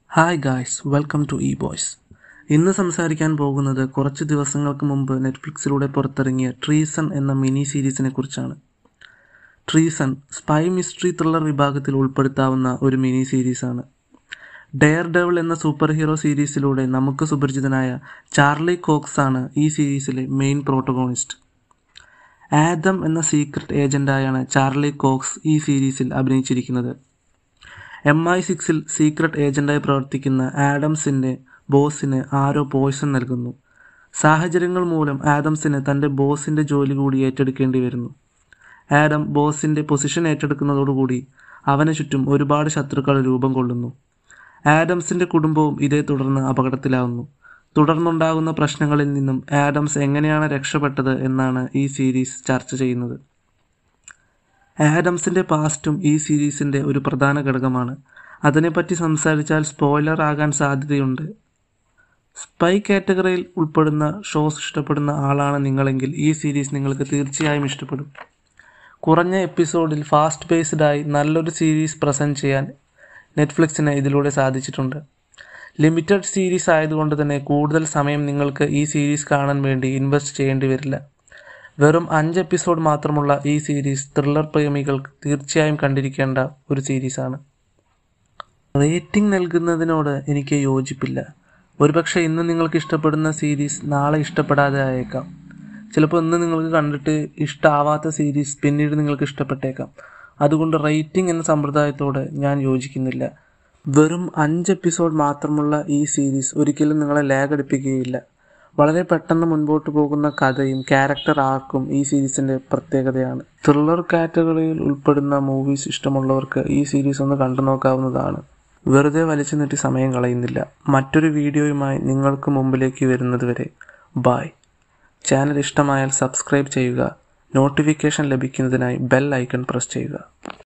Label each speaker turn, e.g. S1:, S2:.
S1: hi guys welcome to E boys ഇന്ന് സംസാരിക്കാൻ പോകുന്നത് കുറച്ച് ദിവസങ്ങൾക്ക് മുമ്പ് നെറ്റ്ഫ്ലിക്സിലൂടെ പുറത്തിറങ്ങിയ ട്രീസൺ എന്ന മിനി സീരീസിനെ കുറിച്ചാണ് ട്രീസൺ സ്പൈ മിസ്റ്ററി ത്രില്ലർ വിഭാഗത്തിൽ ഉൾപ്പെടുത്താവുന്ന ഒരു മിനി സീരീസാണ് ഡെയർ ഡെവൽ എന്ന സൂപ്പർ ഹീറോ സീരീസിലൂടെ നമുക്ക് സുപരിചിതനായ ചാർലി കോക്സ് ആണ് ഈ സീരീസിലെ മെയിൻ പ്രോട്ടഗോണിസ്റ്റ് ആദം എന്ന സീക്രട്ട് ഏജന്റായാണ് ചാർലി കോക്സ് ഈ സീരീസിൽ അഭിനയിച്ചിരിക്കുന്നത് എം ഐ സിക്സിൽ സീക്രട്ട് ഏജന്റായി പ്രവർത്തിക്കുന്ന ആഡംസിന്റെ ബോസിന് ആരോ പോയ്സൺ നൽകുന്നു സാഹചര്യങ്ങൾ മൂലം ആഡംസിന് തന്റെ ബോസിന്റെ ജോലി കൂടി ഏറ്റെടുക്കേണ്ടി വരുന്നു ആഡം ബോസിന്റെ പൊസിഷൻ ഏറ്റെടുക്കുന്നതോടുകൂടി അവന് ചുറ്റും ഒരുപാട് ശത്രുക്കൾ രൂപം കൊള്ളുന്നു ആഡംസിന്റെ കുടുംബവും ഇതേ തുടർന്ന് അപകടത്തിലാവുന്നു തുടർന്നുണ്ടാകുന്ന പ്രശ്നങ്ങളിൽ നിന്നും ആഡംസ് എങ്ങനെയാണ് രക്ഷപ്പെട്ടത് എന്നാണ് ഈ സീരീസ് ചർച്ച ചെയ്യുന്നത് ആഡംസിന്റെ പാസ്റ്റും ഈ സീരീസിന്റെ ഒരു പ്രധാന ഘടകമാണ് അതിനെപ്പറ്റി സംസാരിച്ചാൽ സ്പോയിലർ ആകാൻ സാധ്യതയുണ്ട് സ്പൈ കാറ്റഗറിയിൽ ഉൾപ്പെടുന്ന ഷോസ് ഇഷ്ടപ്പെടുന്ന ആളാണ് നിങ്ങളെങ്കിൽ ഈ സീരീസ് നിങ്ങൾക്ക് തീർച്ചയായും ഇഷ്ടപ്പെടും കുറഞ്ഞ എപ്പിസോഡിൽ ഫാസ്റ്റ് പേസ്ഡായി നല്ലൊരു സീരീസ് പ്രസൻറ്റ് ചെയ്യാൻ നെറ്റ്ഫ്ലിക്സിന് ഇതിലൂടെ സാധിച്ചിട്ടുണ്ട് ലിമിറ്റഡ് സീരീസ് ആയതുകൊണ്ട് തന്നെ കൂടുതൽ സമയം നിങ്ങൾക്ക് ഈ സീരീസ് കാണാൻ വേണ്ടി ഇൻവെസ്റ്റ് ചെയ്യേണ്ടി വരില്ല വെറും അഞ്ച് എപ്പിസോഡ് മാത്രമുള്ള ഈ സീരീസ് ത്രില്ലർ പ്രേമികൾക്ക് തീർച്ചയായും കണ്ടിരിക്കേണ്ട ഒരു സീരീസാണ് റേറ്റിംഗ് നൽകുന്നതിനോട് എനിക്ക് യോജിപ്പില്ല ഒരുപക്ഷെ ഇന്ന് നിങ്ങൾക്ക് ഇഷ്ടപ്പെടുന്ന സീരീസ് നാളെ ഇഷ്ടപ്പെടാതെ ആയേക്കാം ചിലപ്പോൾ ഇന്ന് നിങ്ങൾക്ക് കണ്ടിട്ട് ഇഷ്ടമാവാത്ത സീരീസ് പിന്നീട് നിങ്ങൾക്ക് ഇഷ്ടപ്പെട്ടേക്കാം അതുകൊണ്ട് റേറ്റിംഗ് എന്ന സമ്പ്രദായത്തോട് ഞാൻ യോജിക്കുന്നില്ല വെറും അഞ്ച് എപ്പിസോഡ് മാത്രമുള്ള ഈ സീരീസ് ഒരിക്കലും നിങ്ങളെ ലാഗ് അടിപ്പിക്കുകയില്ല വളരെ പെട്ടെന്ന് മുൻപോട്ട് പോകുന്ന കഥയും ക്യാരക്ടർ ആർക്കും ഈ സീരീസിന്റെ പ്രത്യേകതയാണ് ത്രില്ലർ കാറ്റഗറിയിൽ ഉൾപ്പെടുന്ന മൂവീസ് ഇഷ്ടമുള്ളവർക്ക് ഈ സീരീസ് ഒന്ന് കണ്ടു നോക്കാവുന്നതാണ് വെറുതെ വലിച്ചു നീട്ടി സമയം കളയുന്നില്ല മറ്റൊരു വീഡിയോയുമായി നിങ്ങൾക്ക് മുമ്പിലേക്ക് വരുന്നത് വരെ ബായ് ചാനൽ ഇഷ്ടമായാൽ സബ്സ്ക്രൈബ് ചെയ്യുക നോട്ടിഫിക്കേഷൻ ലഭിക്കുന്നതിനായി ബെൽ ഐക്കൺ പ്രസ് ചെയ്യുക